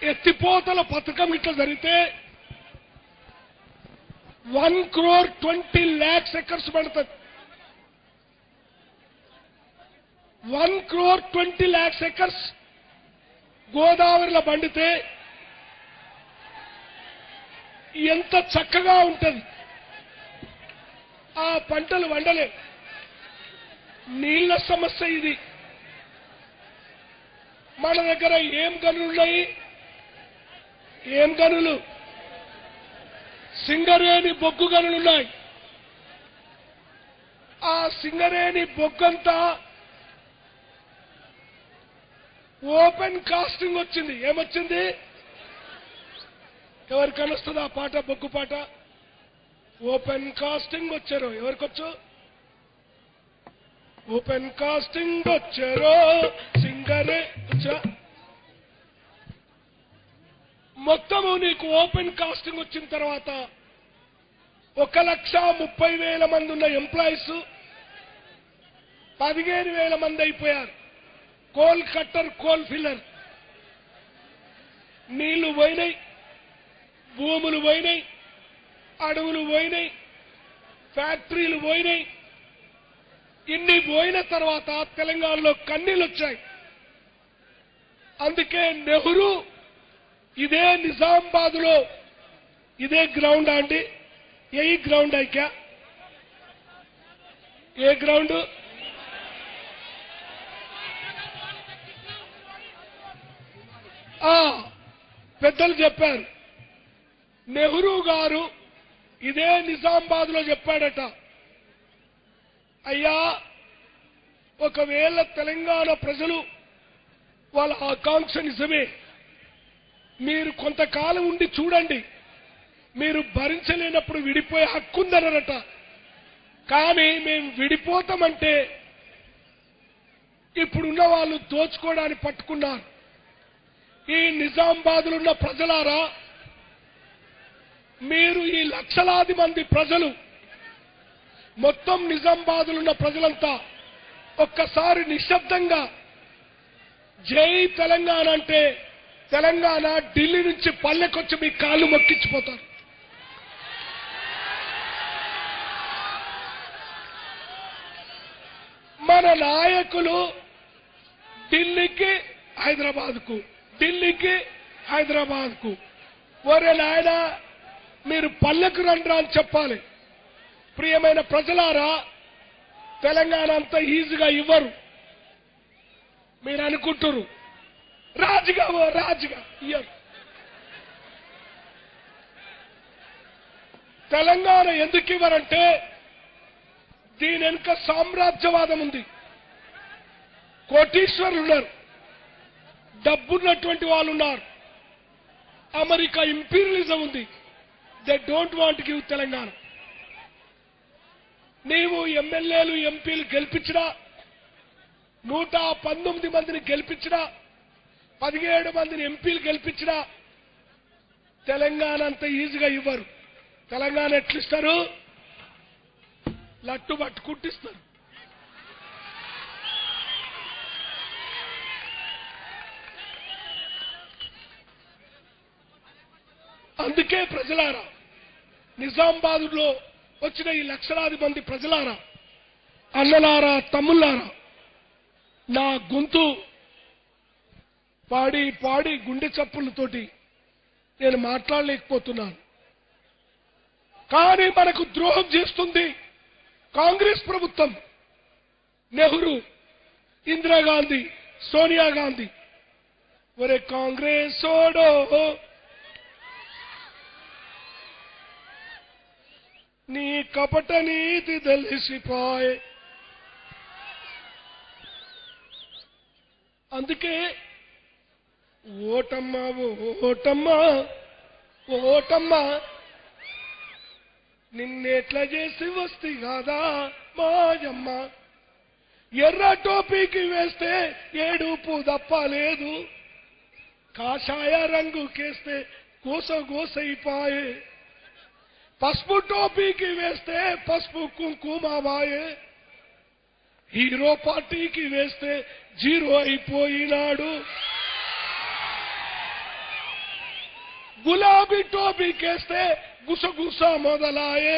ఎత్తిపోతల పథకం ఇట్లా జరిగితే one crore twenty lakhs acres పడుతుంది one crore twenty lakhs acres గోదావరిలో పండితే ఎంత చక్కగా ఉంటుంది ఆ పంటలు వండలే నీళ్ల సమస్య ఇది మన దగ్గర ఏం గనులున్నాయి ఏం గనులు సింగరేణి బొగ్గు గనులున్నాయి ఆ సింగరేణి బొగ్గంతా ఓపెన్ కాస్టింగ్ వచ్చింది ఏమొచ్చింది ఎవరికి కలుస్తుంది ఆ పాట బొగ్గు పాట ఓపెన్ కాస్టింగ్ వచ్చారు ఎవరికొచ్చు ఓపెన్ కాస్టింగ్ వచ్చారో సింగరే వచ్చా మొత్తము నీకు ఓపెన్ కాస్టింగ్ వచ్చిన తర్వాత ఒక లక్ష ముప్పై వేల మంది ఉన్న ఎంప్లాయీస్ పదిహేను వేల మంది అయిపోయారు కోల్ కట్టర్ కోల్ ఫిల్లర్ నీళ్లు పోయినాయి భూములు పోయినాయి అడవులు పోయినాయి ఫ్యాక్టరీలు పోయినాయి ఇన్ని పోయిన తర్వాత తెలంగాణలో కన్నీళ్ళు వచ్చాయి అందుకే నెహ్రూ ఇదే నిజామాబాద్ లో ఇదే గ్రౌండ్ అండి ఏ గ్రౌండ్ ఐక్యా ఏ గ్రౌండ్ ఆ పెద్దలు చెప్పారు నెహ్రూ గారు ఇదే నిజామాబాద్ లో చెప్పాడట అయ్యా ఒకవేళ తెలంగాణ ప్రజలు వాళ్ళ ఆకాంక్ష నిజమే మీరు కొంతకాలం ఉండి చూడండి మీరు భరించలేనప్పుడు విడిపోయే హక్కు ఉందన్నారట కానీ మేము విడిపోతామంటే ఇప్పుడున్న వాళ్ళు దోచుకోవడానికి పట్టుకున్నారు ఈ నిజామాబాద్లో ఉన్న ప్రజలారా మీరు ఈ లక్షలాది మంది ప్రజలు మొత్తం నిజామాబాద్లో ఉన్న ప్రజలంతా ఒక్కసారి నిశ్శబ్దంగా జై తెలంగాణ అంటే తెలంగాణ ఢిల్లీ నుంచి పల్లెకొచ్చి మీ కాళ్ళు మొక్కించిపోతారు మన నాయకులు ఢిల్లీకి హైదరాబాద్కు ఢిల్లీకి హైదరాబాద్కు ఒరే నాయన మీరు పల్లెకు రండ్రా అని చెప్పాలి ప్రియమైన ప్రజలారా తెలంగాణ అంత ఈజీగా ఇవ్వరు మీరు అనుకుంటున్నారు రాజుగా ఓ రాజుగా ఇయ్యరు తెలంగాణ ఎందుకు ఇవ్వరంటే దీని వెనుక సామ్రాజ్యవాదం ఉంది కోటీశ్వరులు ఉన్నారు డబ్బున్నటువంటి వాళ్ళు ఉన్నారు అమెరికా ఇంపీరియలిజం ఉంది they don't want give Telangana నీవు ఎమ్మెల్యేలు ఎంపీలు గెలిపించినా నూట పంతొమ్మిది మందిని గెలిపించినా పదిహేడు మందిని ఎంపీలు గెలిపించినా తెలంగాణ అంత ఈజీగా ఇవ్వరు తెలంగాణ ఎట్లిస్తారు లట్టు పట్టుకుంటిస్తారు అందుకే ప్రజలారా నిజామాబాద్లో వచ్చిన ఈ లక్షలాది మంది ప్రజలారా అన్నలారా తమ్ముళ్ళారా నా గొంతు పాడి పాడి గుండె చప్పులతోటి నేను మాట్లాడలేకపోతున్నాను కానీ మనకు ద్రోహం చేస్తుంది కాంగ్రెస్ ప్రభుత్వం నెహ్రూ ఇందిరాగాంధీ సోనియా గాంధీ ఒరే కాంగ్రెస్ ఓడో నీ కపట నీతి తెలిసిపోయే అందుకే ఓటమ్మ ఓటమ్మ ఓటమ్మ నిన్నెట్లా చేసి వస్తే కాదా మాయమ్మ ఎర్ర టోపీకి వేస్తే ఏడుపు తప్ప లేదు కాషాయ రంగు కేస్తే గోస గోసైపాయే పసుపు టోపీకి వేస్తే పసుపు కుంకుమాబాయే హీరో పార్టీకి వేస్తే జీరో అయిపోయినాడు గులాబీ టోపీకేస్తే గుసగుస మొదలాయే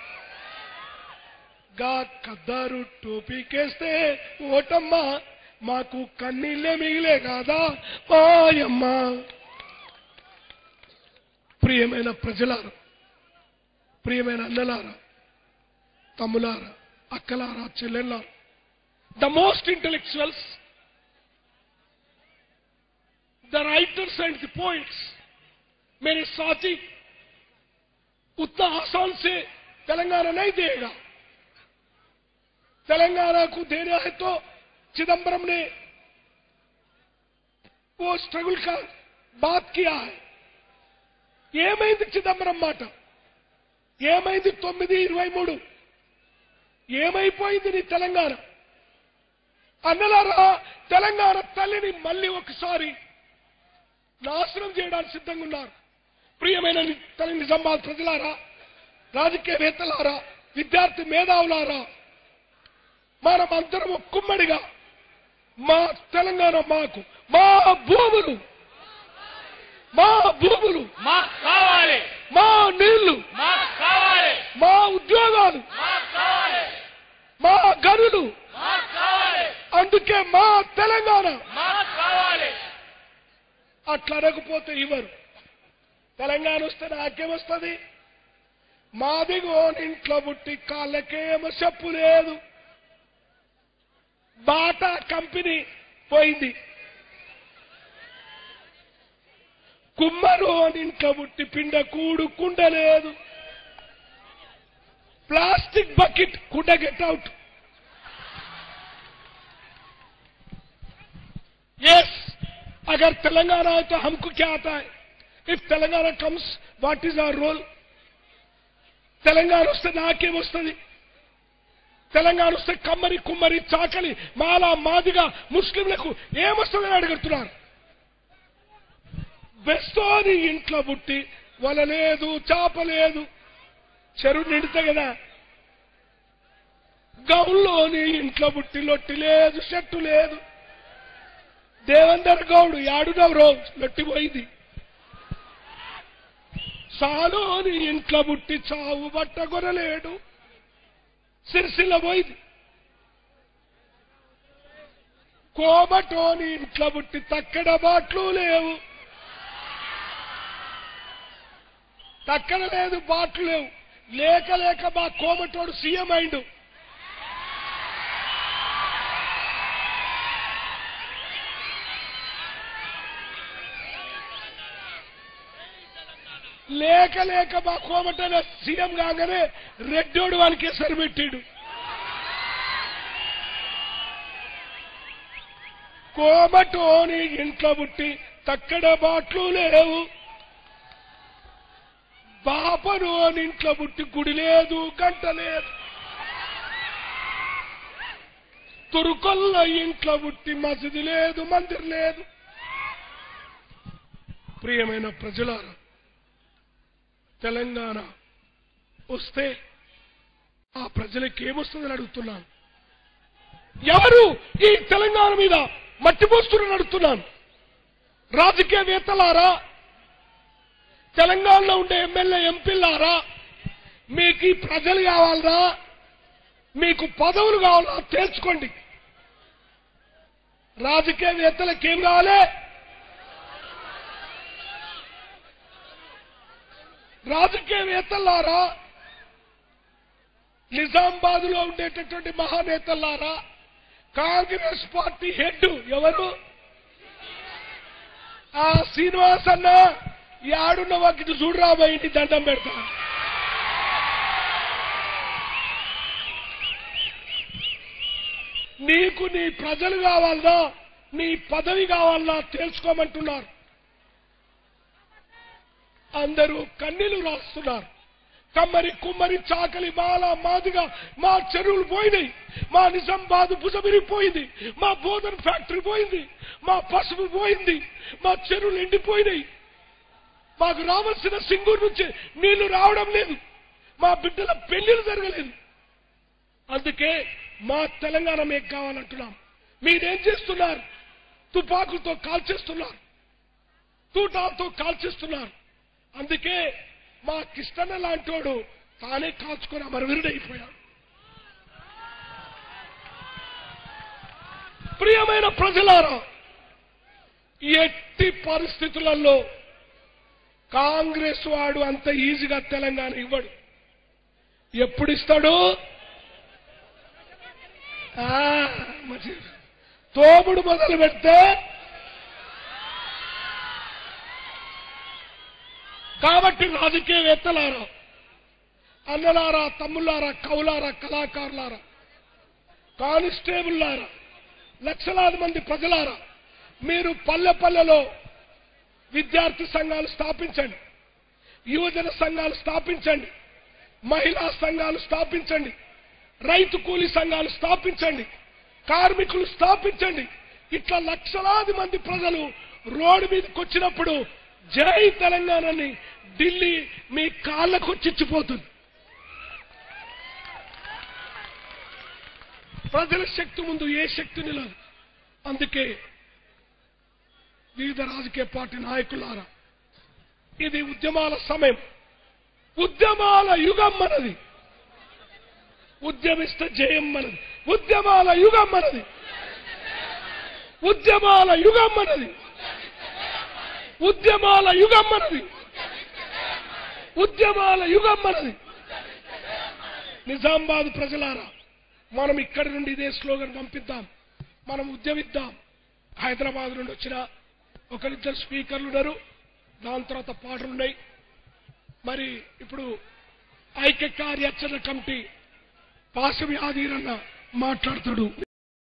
గా కద్దారు టోపీకేస్తే ఓటమ్మ మాకు కన్నీళ్ళే మిగిలే కాదా మాయమ్మ ప్రియమైన ప్రజలారా ప్రియమైన అన్నలారా తమ్ములారా అక్కలారా చెల్లెళ్ళారా the most intellectuals the writers and the poets मेरे साथी उतना आसान से तेलंगाना नहीं देगा तेलंगाना को देना है तो चिदंबरम ने वो स्ट्रगल का बात किया है ఏమైంది చిదంబరం మాట ఏమైంది తొమ్మిది ఇరవై మూడు ఏమైపోయింది నీ తెలంగాణ అన్నలారా తెలంగాణ తల్లిని మళ్ళీ ఒకసారి నాశనం చేయడానికి సిద్ధంగా ఉన్నారు ప్రియమైన ని- తల్లి నిజామాబాద్ ప్రజలారా రాజకీయవేత్తలారా విద్యార్థి మేధావులారా మనమందరం కుమ్మడిగా మా తెలంగాణ మాకు మా భూములు మా భూములు మాకు కావాలి మా నీళ్లు మాకు కావాలి మా ఉద్యోగాలు మాకు కావాలి మా గనులు మాకు కావాలి అందుకే మా తెలంగాణ మాకు కావాలి అట్లా అనకపోతే ఇవ్వరు తెలంగాణ వస్తే నాకేమొస్తుంది మాదిగో ఇంట్లో పుట్టి కాళ్ళకేమో చెప్పు లేదు బాటా కంపెనీ పోయింది కుమ్మరు అని ఇంట్లో పుట్టి పిండ కూడు కుండ లేదు plastic bucket could get out yes अगर तेलंगाना है तो हमको क्या आता है if Telangana comes what is our role Telangana వస్తే నాకేం వస్తుంది తెలంగాణ వస్తే కమ్మరి కుమ్మరి చాకలి మాల మాదిగా ముస్లింలకు ఏమొస్తుందని అడుగుతున్నారు బెస్తోని ఇంట్లో పుట్టి వల లేదు చాప లేదు చెరువు నిండితే కదా గౌన్లోని ఇంట్లో పుట్టి లొట్టి లేదు షట్టు లేదు దేవేందర్ గౌడ్ యాడునవు రోజు లొట్టిపోయింది సాలోని ఇంట్లో పుట్టి చావు బట్ట కొనలేడు సిరిసిల్ల పోయింది కోమటోని ఇంట్లో పుట్టి తక్కడ బాట్లు లేవు తక్కడ లేదు బాట్లు లేవు లేక లేక మా కోమటోడు సీఎం అయిండు లేక లేక మా కోమటోడు సీఎం కాగానే రెడ్డోడు వానికి సరిపెట్టిడు కోమటోని ఇంట్లో పుట్టి తక్కడ బాట్లు లేవు బాపను అని ఇంట్లో పుట్టి గుడి లేదు గంట లేదు తురుకొల్ల ఇంట్లో పుట్టి మసీదు లేదు మందిర్ లేదు ప్రియమైన ప్రజలారా తెలంగాణ వస్తే ఆ ప్రజలకి ఏమొస్తుందని అడుగుతున్నాను ఎవరు ఈ తెలంగాణ మీద మట్టిపోస్తున్నారు అడుగుతున్నాను రాజకీయవేత్తలారా తెలంగాణలో ఉండే ఎమ్మెల్యే ఎంపీలారా మీకు ఈ ప్రజలు కావాలరా మీకు పదవులు కావాలా తేల్చుకోండి రాజకీయవేత్తలకు ఏం కావాలి రాజకీయవేత్తలారా నిజామాబాద్ లో ఉండేటటువంటి మహానేతలారా కాంగ్రెస్ పార్టీ హెడ్ ఎవరు ఆ శ్రీనివాస్ అన్న యాడున్న వాకి చూడరా బయటి దండం పెడతా నీకు నీ ప్రజలు కావాలన్నా నీ పదవి కావాలన్నా తెలుసుకోమంటున్నారు అందరూ కన్నీళ్లు రాస్తున్నారు కమ్మరి కుమ్మరి చాకలి మాల మాదిగా మా చెరువులు పోయినాయి మా నిజామాబాద్ భుజమిరిపోయింది మా బోధన్ ఫ్యాక్టరీ పోయింది మా పసుపు పోయింది మా చెరువులు ఎండిపోయినాయి మాకు రావాల్సిన సింగూరు నుంచి నీళ్లు రావడం లేదు మా బిడ్డల పెళ్లిళ్ళు జరగలేదు అందుకే మా తెలంగాణ మీకు కావాలంటున్నాం మీరేం చేస్తున్నారు తుపాకులతో కాల్చేస్తున్నారు తూటాలతో కాల్చేస్తున్నారు అందుకే మా కిష్టన్న లాంటోడు తానే కాల్చుకొని అమరవీరుడైపోయాడు ప్రియమైన ప్రజలారా ఎట్టి పరిస్థితులలో కాంగ్రెస్ వాడు అంత ఈజీగా తెలంగాణ ఇవ్వడు ఎప్పుడు ఇస్తాడు ఆ, మంచి తోముడు మొదలు పెడితే కాబట్టి రాజకీయవేత్తలారా అన్నలారా తమ్ముళ్ళారా కవులారా కళాకారులారా కానిస్టేబుల్లారా లక్షలాది మంది ప్రజలారా మీరు పల్లె పల్లెలో విద్యార్థి సంఘాలు స్థాపించండి యువజన సంఘాలు స్థాపించండి మహిళా సంఘాలు స్థాపించండి రైతు కూలీ సంఘాలు స్థాపించండి కార్మికులు స్థాపించండి ఇట్లా లక్షలాది మంది ప్రజలు రోడ్డు మీదకి వచ్చినప్పుడు జై తెలంగాణని ఢిల్లీ మీ కాళ్ళకు చిచ్చిపోతుంది ప్రజల శక్తి ముందు ఏ శక్తి నిలదు అందుకే వివిధ రాజకీయ పార్టీ నాయకులారా ఇది ఉద్యమాల సమయం ఉద్యమాల యుగం మనది ఉద్యమిస్తే జయం మనది ఉద్యమాల యుగం మనది ఉద్యమాల యుగం మనది ఉద్యమాల యుగం మనది ఉద్యమాల యుగం మనది నిజామాబాద్ ప్రజలారా మనం ఇక్కడి నుండి ఇదే స్లోగన్ పంపిద్దాం మనం ఉద్యమిద్దాం హైదరాబాద్ నుండి వచ్చిన ఒకరిద్దరు స్పీకర్లు ఉన్నారు దాని తర్వాత పాటలు ఉన్నాయి మరి ఇప్పుడు ఐక్య కార్యాచరణ కమిటీ పాశవి ఆదీరన్న మాట్లాడతాడు